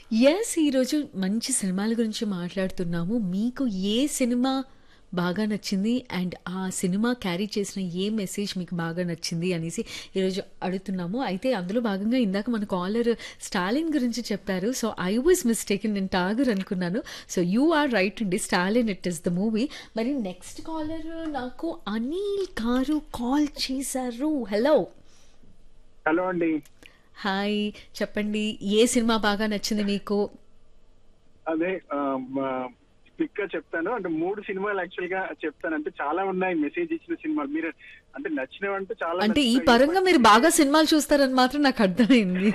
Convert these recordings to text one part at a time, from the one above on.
Yes ఈరోజు మంచి సినిమాల గురించి మాట్లాడుతున్నాము. మీకు ఏ సినిమా బాగా నచ్చింది? అండ్ ఆ సినిమా క్యారీ చేసిన ఏ మెసేజ్ మీకు బాగా నచ్చింది అనేసి ఈరోజు అడుగుతున్నాము. అయితే అందులో భాగంగా ఇందాక మన కాలర్ స్టాలిన్ గురించి చెప్పారు. సో ఐ వాజ్ మిస్టేకెన్ నేను 'టాగర్' అనుకున్నాను. సో యూ ఆర్ రైట్ అండి. 'Stalin' it is the movie. మరి నెక్స్ట్ కాలర్ నాకు అనిల్ గారు కాల్ చేశారు. హలో! హలో అండి. హాయ్! చెప్పండి. ఏ సినిమా బాగా నచ్చింది మీకు? అదే ఆహ్, మా క్విక్‌గా చెప్తాను. అంటే 3 సినిమాలు యాక్చువల్‌గా చెప్తాను. అంటే చాలా ఉన్నాయి మెసేజ్ ఇచ్చిన సినిమాలు. మీరు అంటే నచ్చినవంటే చాలా అంటే ఈ నచ్చుతాయి. పరంగా మీరు బాగా సినిమాలు చూస్తారని మాత్రం నాకు అర్థమైంది.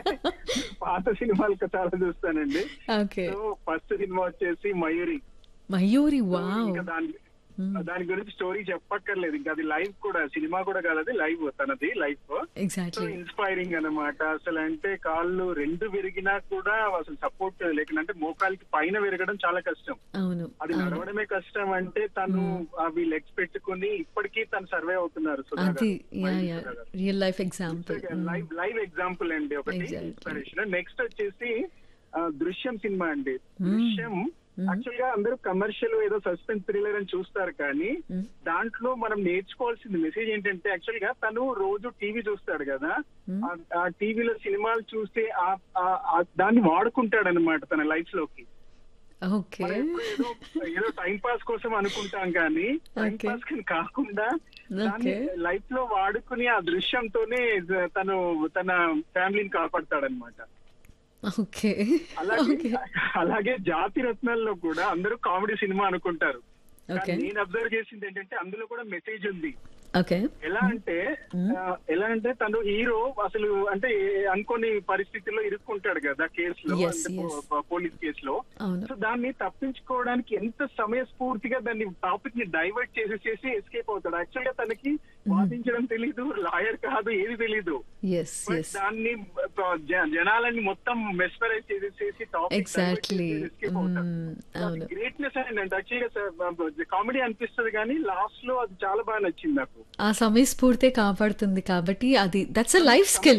పాత సినిమాలు చాలా చూస్తానండి. ఓకే. సో ఫస్ట్ సినిమా వచ్చేసి 'మయూరి'. 'Mayuri' so wow! ఇంకా దాని హ్మ్. దాని గురించి స్టోరీ చెప్పక్కర్లేదు. ఇంకా అది లైవ్ కూడా సినిమా కూడా కాదు అది లైవ్ తనది లైఫ్. So exactly. ఇన్స్పైరింగ్ అన్నమాట. అసలు అంటే కాళ్ళు రెండు విరిగినా కూడా అసలు సపోర్ట్ లేకుండా అంటే మోకాలికి పైన విరగడం చాలా కష్టం. అవును. అది అవును. నడవడమే కష్టం అంటే తను అవి లెగ్స్ పెట్టుకుని ఇప్పటికీ తను సర్వే అవుతున్నారు సుధా అది గారు. యా మైల్ యా సుధా గారు. Real life example. Live live example అండి ఒకటి Exactly. ఇన్స్పిరేషన్ నెక్స్ట్ వచ్చేసి ఆ, దృశ్యం సినిమా అండి Hmm. దృశ్యం Hmm. యాక్చువల్ గా అందరూ కమర్షియల్ ఏదో సస్పెన్స్ థ్రిల్లర్ అని చూస్తారు కానీ Hmm. దాంట్లో మనం నేర్చుకోవాల్సింది మెసేజ్ ఏంటంటే యాక్చువల్ గా తను రోజు టీవీ చూస్తాడు కదా Hmm. ఆ- ఆ టీవీలో సినిమాలు చూస్తే ఆ- ఆ- ఆ దాన్ని వాడుకుంటాడు అనమాట తన లైఫ్ లోకి ఓకే. మనం ఎప్పుడు ఏదో ఏదో టైం పాస్ కోసం అనుకుంటాం కానీ టైం Okay. పాస్ కి కాకుండా దాన్ని Okay. లైఫ్ లో వాడుకుని ఆ దృశ్యంతోనే జ- తను తన ఫ్యామిలీని కాపాడతాడనమాట ఓకే. అలాగే ఓకే. అలాగే జాతి రత్నాల్లో కూడా అందరూ కామెడీ సినిమా అనుకుంటారు కానీ ఓకే. నేను అబ్జర్వ్ చేసింది ఏంటంటే అందులో కూడా మెసేజ్ ఉంది ఓకే. ఎలా అంటే Hmm. ఆ, ఎలా అంటే తను హీరో అసలు అంటే ఏ- అనుకోని పరిస్థితుల్లో ఇరుక్కుంటాడు కదా కేసులో Yes, అంటే yes. పో- పోలీస్ కేసులో అవును. సో దాన్ని తప్పించుకోవడానికి ఎంత సమయస్ఫూర్తిగా దాన్ని టాపిక్ ని డైవర్ట్ చేసేసేసి ఎస్కేప్ అవుతాడు యాక్చువల్ గా తనకి వాదించడం తెలీదు లాయర్ కాదు ఏది తెలీదు ఎస్ బట్ ఎస్. దాన్ని ఆ, జ- జనాలని మొత్తం మెస్పరైజ్ చేసేసి టాపిక్ ఎగ్జాక్ట్లీ. ఎస్కేప్ అవుతాడు అవును. గ్రేట్నెస్ అండి యాక్చువల్ గా కామెడీ అనిపిస్తుంది కానీ లాస్ట్ లో అది చాలా బాగా నచ్చింది నాకు ఆ సమయస్ఫూర్తే కాపాడుతుంది కాబట్టి అది that's a life skill.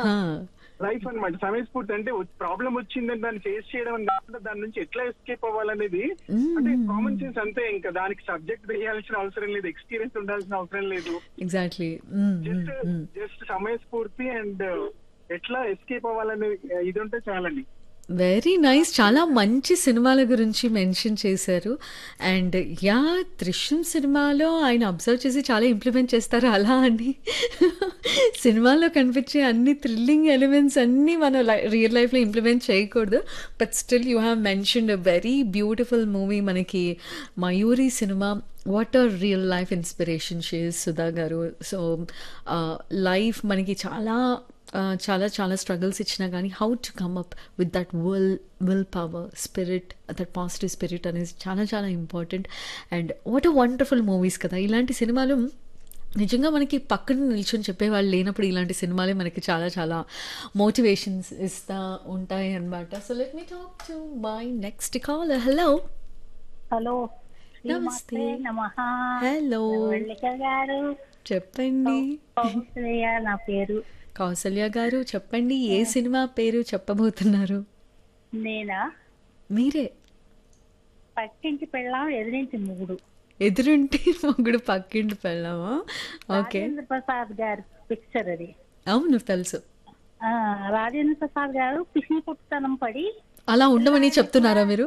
Life అన్నమాట సమయస్ఫూర్తి అంటే ప్రాబ్లం వచ్చిందని దాన్ని ఫేస్ చేయడం అని కాకుండా దాని నుంచి ఎట్లా ఎస్కేప్ అవ్వాలనేది అంటే కామన్ సెన్స్ అంతే ఇంకా దానికి సబ్జెక్ట్ తెలియాల్సిన అవసరం లేదు ఎక్స్పీరియన్స్ ఉండాల్సిన అవసరం లేదు ఎగ్జాక్ట్లీ. జస్ట్ జస్ట్ సమయస్ఫూర్తి అండ్ ఎట్లా ఎస్కేప్ అవ్వాలనే ఇది ఉంటే చాలండి వెరీ నైస్ చాలా మంచి సినిమాల గురించి మెన్షన్ చేశారు అండ్ యా దృశ్యం సినిమాలో ఆయన అబ్జర్వ్ చేసి చాలా ఇంప్లిమెంట్ చేస్తారు అలా అని సినిమాలో కనిపించే అన్ని థ్రిల్లింగ్ ఎలిమెంట్స్ అన్నీ మనం రియల్ లైఫ్లో ఇంప్లిమెంట్ చేయకూడదు but still you have mentioned very beautiful movie మనకి మయూరి సినిమా what are real life inspiration she's Sudha గారు సో లైఫ్ మనకి చాలా ఆ, చాలా చాలా స్ట్రగుల్స్ ఇచ్చినా కానీ how to come up with that will will power spirit that positive spirit అనేది చాలా చాలా important and what a wonderful movies కదా ఇలాంటి సినిమాలు నిజంగా మనకి పక్కన నిల్చొని చెప్పేవాళ్ళు లేనప్పుడు ఇలాంటి సినిమాలే మనకి చాలా చాలా మోటివేషన్స్ ఇస్తా ఉంటాయి అన్నమాట so let me talk to my next call hello hello నమస్తే. శ్రీమాత్రే నమః హలో వల్లిక గారు చెప్పండి కౌసల్య నా పేరు కౌసల్య గారు చెప్పండి ఏ సినిమా పేరు చెప్పబోతున్నారు నేనా మీరే పక్కింటి పెళ్ళాం ఎదిరించి మూడు ఎదురుంటి మొగుడు పక్కింటి పెళ్ళామా ఓకే రాజేంద్ర ప్రసాద్ గారి పిక్చర్ అది అవును తెలుసు ఆ, రాజేంద్ర ప్రసాద్ గారు పిసిని పుట్టుతనం పడి అలా ఉండమని చెప్తున్నారా మీరు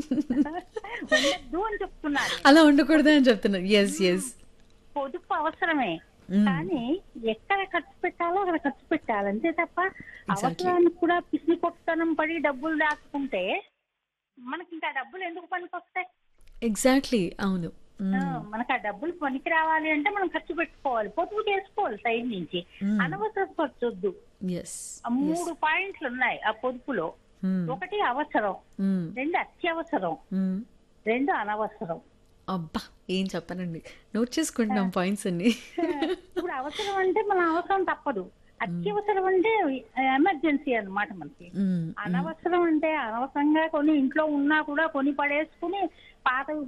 ఉండద్దు అని చెప్తున్నారు అలా ఉండకూడదు అని చెప్తున్నారు ఎస్ ఎస్ పొదుపు అవసరమే కానీ ఎక్కడ ఖర్చు పెట్టాలో అక్కడ ఖర్చు పెట్టాలి అంతే తప్ప అవసరానికి కూడా పిసిని పుట్టుతనం పడి డబ్బులు దాచుకుంటే మనకి ఇంకా డబ్బులు ఎందుకు పనికి వస్తాయి ఎగ్జాక్ట్లీ అవును ఆ, మనకు ఆ డబ్బులు పనికి రావాలి అంటే మనం ఖర్చు పెట్టుకోవాలి పొదుపు చేసుకోవాలి సైడ్ నుంచి అనవసర ఖర్చు వద్దు ఎస్ ఆ మూడు పాయింట్లు ఉన్నాయి ఆ పొదుపులో ఒకటి అవసరం రెండు అత్యవసరం రెండు అనవసరం అబ్బా ఏం చెప్పనండి నోట్ చేసుకుంటున్నాం పాయింట్స్ అన్ని ఇప్పుడు అవసరం అంటే మన అవసరం తప్పదు అత్యవసరం అంటే ఎమర్జెన్సీ అన్నమాట మనకి మ్మ్. అనవసరం అంటే అనవసరంగా కొని ఇంట్లో ఉన్నా కూడా కొని పడేసుకుని పాత